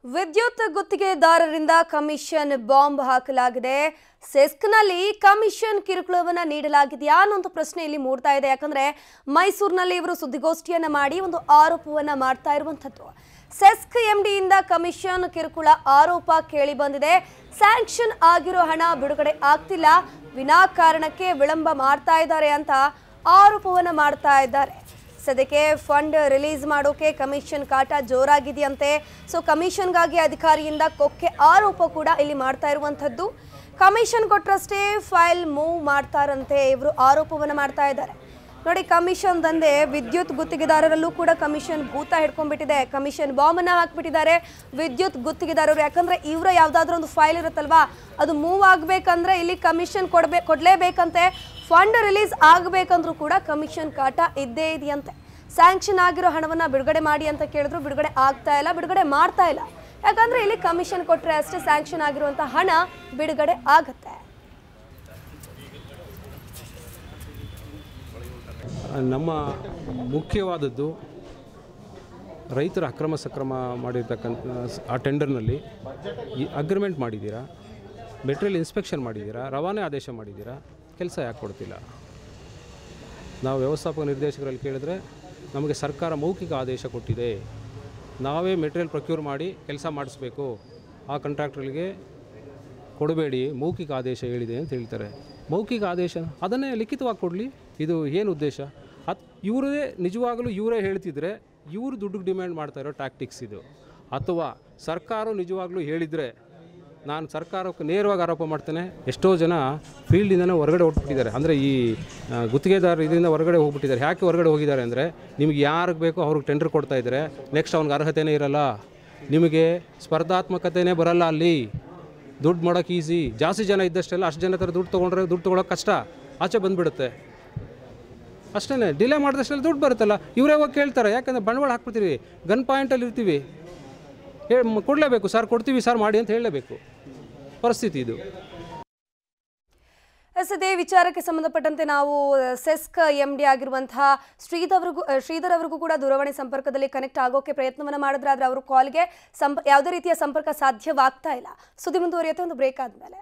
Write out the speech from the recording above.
ವಿದ್ಯುತ್ ಗುತ್ತಿಗೆದಾರರಿಂದ commission bomb ಹಾಕಲಾಗಿದೆ ಸೆಸ್ಕ್ನಲ್ಲಿ commission ಕಿರುಕುಳವನ್ನ ನೀಡಲಾಗಿದೆಯಾ ಅನ್ನೋ ಒಂದು ಪ್ರಶ್ನೆ ಇಲ್ಲಿ ಮೂಡ್ತಾ ಇದೆ ಯಾಕಂದ್ರೆ ಮೈಸೂರಿನಲ್ಲಿ ಇವರು ಸುದ್ದಿಗೋಷ್ಠಿಯನ್ನ ಮಾಡಿ ಒಂದು ಆರೋಪವನ್ನ ಮಾಡ್ತಾ ಇರುವಂಥದ್ದು ಸೆಸ್ಕ್ ಎಂಡಿಯಿಂದ ಕಮಿಷನ್ ಕಿರುಕುಳ ಆರೋಪ ಕೇಳಿ ಬಂದಿದೆ ಸ್ಯಾಂಕ್ಷನ್ ಆಗಿರೋ ಹಣ ಬಿಡುಗಡೆ ಆಗ್ತಿಲ್ಲ ವಿನಾಕಾರಣಕ್ಕೆ ವಿಳಂಬ ಮಾಡ್ತಾ ಇದ್ದಾರೆ ಅಂತ ಆರೋಪವನ್ನ ಮಾಡ್ತಾ ಇದ್ದಾರೆ ಸದ್ಯಕ್ಕೆ ಫಂಡ್ ರಿಲೀಸ್ ಮಾಡೋಕೆ ಕಮಿಷನ್ ಕಾಟ ಜೋರಾಗಿದೆಯಂತೆ ಸೊ ಕಮಿಷನ್ಗಾಗಿ ಅಧಿಕಾರಿಯಿಂದ ಕೊಕ್ಕೆ ಆರೋಪ ಕೂಡ ಇಲ್ಲಿ ಮಾಡ್ತಾ ಇರುವಂಥದ್ದು ಕಮಿಷನ್ ಕೊಟ್ಟರಷ್ಟೇ ಫೈಲ್ ಮೂವ್ ಮಾಡ್ತಾರಂತೆ ಇವರು ಆರೋಪವನ್ನು ಮಾಡ್ತಾ ಇದ್ದಾರೆ ನೋಡಿ ಕಮಿಷನ್ ದಂಧೆ ವಿದ್ಯುತ್ ಗುತ್ತಿಗೆದಾರರಲ್ಲೂ ಕೂಡ ಕಮಿಷನ್ ಭೂತ ಹಿಡ್ಕೊಂಡ್ಬಿಟ್ಟಿದೆ ಕಮಿಷನ್ ಬಾಂಬನ್ನ ಹಾಕ್ಬಿಟ್ಟಿದ್ದಾರೆ ವಿದ್ಯುತ್ ಗುತ್ತಿಗೆದಾರರು ಯಾಕಂದ್ರೆ ಇವರ ಯಾವ್ದಾದ್ರು ಒಂದು ಫೈಲ್ ಇರುತ್ತಲ್ವಾ ಅದು ಮೂವ್ ಆಗ್ಬೇಕಂದ್ರೆ ಇಲ್ಲಿ ಕಮಿಷನ್ ಕೊಡ್ಬೇ ಕೊಡ್ಲೇಬೇಕಂತೆ ಫಂಡ್ ರಿಲೀಸ್ ಆಗಬೇಕಂದ್ರೂ ಕೂಡ ಕಮಿಷನ್ ಕಾಟ ಇದ್ದೇ ಇದೆಯಂತೆ ಸ್ಯಾಂಕ್ಷನ್ ಆಗಿರೋ ಹಣವನ್ನ ಬಿಡುಗಡೆ ಮಾಡಿ ಅಂತ ಕೇಳಿದ್ರು ಬಿಡುಗಡೆ ಆಗ್ತಾ ಇಲ್ಲ ಬಿಡುಗಡೆ ಮಾಡ್ತಾ ಇಲ್ಲ ಯಾಕಂದ್ರೆ ಇಲ್ಲಿ ಕಮಿಷನ್ ಕೊಟ್ರೆ ಅಷ್ಟೇ ಸ್ಯಾಂಕ್ಷನ್ ಆಗಿರುವಂತ ಹಣ ಬಿಡುಗಡೆ ಆಗತ್ತೆ ನಮ್ಮ ಮುಖ್ಯವಾದದ್ದು ರೈತರ ಅಕ್ರಮ ಸಕ್ರಮ ಮಾಡಿರ್ತಕ್ಕಂಥ ಆ ಟೆಂಡರ್ನಲ್ಲಿ ಈ ಅಗ್ರಿಮೆಂಟ್ ಮಾಡಿದ್ದೀರಾ ಮೆಟೀರಿಯಲ್ ಇನ್ಸ್ಪೆಕ್ಷನ್ ಮಾಡಿದ್ದೀರಾ ರವಾನೆ ಆದೇಶ ಮಾಡಿದ್ದೀರಾ ಕೆಲಸ ಯಾಕೆ ಕೊಡ್ತಿಲ್ಲ ನಾವು ವ್ಯವಸ್ಥಾಪಕ ನಿರ್ದೇಶಕರಲ್ಲಿ ಕೇಳಿದ್ರೆ ನಮಗೆ ಸರ್ಕಾರ ಮೌಖಿಕ ಆದೇಶ ಕೊಟ್ಟಿದೆ ನಾವೇ ಮೆಟೀರಿಯಲ್ ಪ್ರೊಕ್ಯೂರ್ ಮಾಡಿ ಕೆಲಸ ಮಾಡಿಸ್ಬೇಕು ಆ ಕಾಂಟ್ರಾಕ್ಟ್ರಿಗೆ ಕೊಡಬೇಡಿ ಮೌಖಿಕ ಆದೇಶ ಹೇಳಿದೆ ಅಂತ ಹೇಳ್ತಾರೆ ಮೌಖಿಕ ಆದೇಶ ಅದನ್ನೇ ಲಿಖಿತವಾಗಿ ಕೊಡಲಿ ಇದು ಏನು ಉದ್ದೇಶ ಅದು ಇವರೇ ನಿಜವಾಗಲೂ ಇವರೇ ಹೇಳ್ತಿದ್ರೆ ಇವರು ದುಡ್ಡಿಗೆ ಡಿಮ್ಯಾಂಡ್ ಮಾಡ್ತಾ ಇರೋ ಟ್ಯಾಕ್ಟಿಕ್ಸ್ ಇದು ಅಥವಾ ಸರ್ಕಾರ ನಿಜವಾಗ್ಲೂ ಹೇಳಿದರೆ ನಾನು ಸರ್ಕಾರಕ್ಕೆ ನೇರವಾಗಿ ಆರೋಪ ಮಾಡ್ತೇನೆ ಎಷ್ಟೋ ಜನ ಫೀಲ್ಡಿಂದನೇ ಹೊರಗಡೆ ಹೊರಟ್ಬಿಟ್ಟಿದ್ದಾರೆ ಅಂದರೆ ಈ ಆ, ಗುತ್ತಿಗೆದಾರ ಇದರಿಂದ ಹೊರಗಡೆ ಹೋಗ್ಬಿಟ್ಟಿದ್ದಾರೆ ಯಾಕೆ ಹೊರಗಡೆ ಹೋಗಿದ್ದಾರೆ ಅಂದರೆ ನಿಮ್ಗೆ ಯಾರಿಗೆ ಬೇಕೋ ಅವ್ರಿಗೆ ಟೆಂಡರ್ ಕೊಡ್ತಾ ಇದ್ದಾರೆ ನೆಕ್ಸ್ಟ್ ಅವ್ನಿಗೆ ಅರ್ಹತೆನೇ ಇರಲ್ಲ ನಿಮಗೆ ಸ್ಪರ್ಧಾತ್ಮಕತೆನೇ ಬರಲ್ಲ ಅಲ್ಲಿ ದುಡ್ಡು ಮಾಡೋಕೆ ಈಸಿ ಜಾಸ್ತಿ ಜನ ಇದ್ದಷ್ಟೆಲ್ಲ ಅಷ್ಟು ಜನ ಥರ ದುಡ್ಡು ತೊಗೊಂಡ್ರೆ ದುಡ್ಡು ತೊಗೊಳಕ್ಕೆ ಕಷ್ಟ ಆಚೆ ಬಂದುಬಿಡುತ್ತೆ ಅಷ್ಟೇ ಡಿಲೇ ಮಾಡಿದಷ್ಟೆಲ್ಲ ದುಡ್ಡು ಬರುತ್ತಲ್ಲ ಇವರೇ ಹೋಗಿ ಕೇಳ್ತಾರೆ ಯಾಕಂದರೆ ಬಂಡವಾಳ ಹಾಕ್ಬಿಡ್ತೀವಿ ಗನ್ ಪಾಯಿಂಟಲ್ಲಿ ಇರ್ತೀವಿ ಹೇ ಕೊಡಲೇಬೇಕು ಸರ್ ಕೊಡ್ತೀವಿ ಸರ್ ಮಾಡಿ ಅಂತ ಹೇಳಲೇಬೇಕು ಪರಿಸ್ಥಿತಿ ಇದು ಎಸ್ ಇದೇ ವಿಚಾರಕ್ಕೆ ಸಂಬಂಧಪಟ್ಟಂತೆ ನಾವು ಸೆಸ್ಕ್ ಎಂ ಡಿ ಆಗಿರುವಂತಹ ಶ್ರೀಧರ್ ಅವರಿಗೂ ಶ್ರೀಧರ್ ಅವರಿಗೂ ಕೂಡ ದೂರವಾಣಿ ಸಂಪರ್ಕದಲ್ಲಿ ಕನೆಕ್ಟ್ ಆಗೋಕೆ ಪ್ರಯತ್ನವನ್ನ ಮಾಡಿದ್ರೆ ಆದ್ರೆ ಅವರು ಕಾಲ್ಗೆ ಸಂಪ ಯಾವುದೇ ರೀತಿಯ ಸಂಪರ್ಕ ಸಾಧ್ಯವಾಗ್ತಾ ಇಲ್ಲ ಸುದ್ದಿ ಮುಂದುವರಿಯುತ್ತೆ ಒಂದು ಬ್ರೇಕ್ ಆದ್ಮೇಲೆ